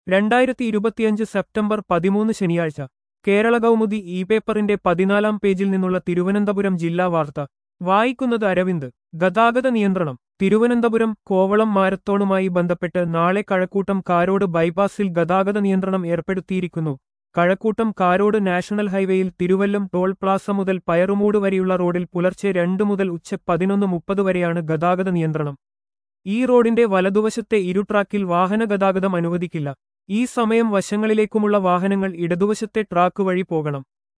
രണ്ടായിരത്തി ഇരുപത്തിയഞ്ച് സെപ്റ്റംബർ പതിമൂന്ന് ശനിയാഴ്ച കേരള കൗമുദി ഇ പേപ്പറിന്റെ പതിനാലാം പേജിൽ നിന്നുള്ള തിരുവനന്തപുരം ജില്ലാ വാർത്ത വായിക്കുന്നത് അരവിന്ദ് ഗതാഗത നിയന്ത്രണം തിരുവനന്തപുരം കോവളം മാരത്തോണുമായി ബന്ധപ്പെട്ട് നാളെ കഴക്കൂട്ടം കാരോട് ബൈപ്പാസിൽ ഗതാഗത നിയന്ത്രണം ഏർപ്പെടുത്തിയിരിക്കുന്നു കഴക്കൂട്ടം കാരോട് നാഷണൽ ഹൈവേയിൽ തിരുവല്ലം ടോൾ പ്ലാസ മുതൽ പയറുമൂട് വരെയുള്ള റോഡിൽ പുലർച്ചെ രണ്ട് മുതൽ ഉച്ച പതിനൊന്ന് മുപ്പത് വരെയാണ് ഗതാഗത നിയന്ത്രണം ഈ റോഡിന്റെ വലതുവശത്തെ ഇരു ട്രാക്കിൽ വാഹന ഗതാഗതം അനുവദിക്കില്ല ഈ സമയം വശങ്ങളിലേക്കുമുള്ള വാഹനങ്ങൾ ഇടതുവശത്തെ ട്രാക്ക് വഴി പോകണം